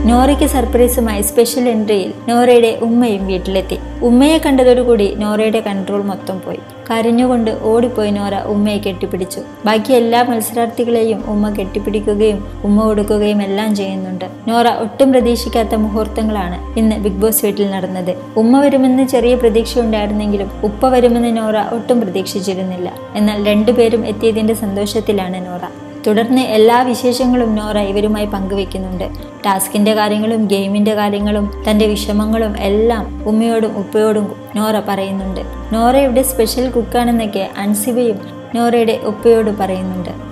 നോറയ്ക്ക് സർപ്രൈസുമായി special എൻട്രിയിൽ നോറയുടെ ഉമ്മയും വീട്ടിലെത്തി ഉമ്മയെ കണ്ടതോടുകൂടി നോറയുടെ കൺട്രോൾ മൊത്തം പോയി കരഞ്ഞുകൊണ്ട് ഓടിപ്പോയി നോറ ഉമ്മയെ കെട്ടിപ്പിടിച്ചു ബാക്കി എല്ലാ മത്സരാർത്ഥികളെയും ഉമ്മ കെട്ടിപ്പിടിക്കുകയും ഉമ്മ കൊടുക്കുകയും എല്ലാം ചെയ്യുന്നുണ്ട് നോറ ഒട്ടും പ്രതീക്ഷിക്കാത്ത മുഹൂർത്തങ്ങളാണ് ഇന്ന് ബിഗ് ബോസ് വീട്ടിൽ നടന്നത് ഉമ്മ വരുമെന്ന് ചെറിയ പ്രതീക്ഷയുണ്ടായിരുന്നെങ്കിലും ഉപ്പ വരുമെന്ന് നോറ ഒട്ടും പ്രതീക്ഷിച്ചിരുന്നില്ല എന്നാൽ രണ്ടുപേരും എത്തിയതിന്റെ സന്തോഷത്തിലാണ് നോറ തുടർന്ന് എല്ലാ വിശേഷങ്ങളും നോറ ഇവരുമായി പങ്കുവെക്കുന്നുണ്ട് ടാസ്കിന്റെ കാര്യങ്ങളും ഗെയിമിന്റെ കാര്യങ്ങളും തന്റെ വിഷമങ്ങളും എല്ലാം ഉമ്മയോടും ഉപ്പയോടും നോറ പറയുന്നുണ്ട് നോറയുടെ സ്പെഷ്യൽ കുക്കാണെന്നൊക്കെ അൻസിബയും നോറയുടെ ഉപ്പയോട് പറയുന്നുണ്ട്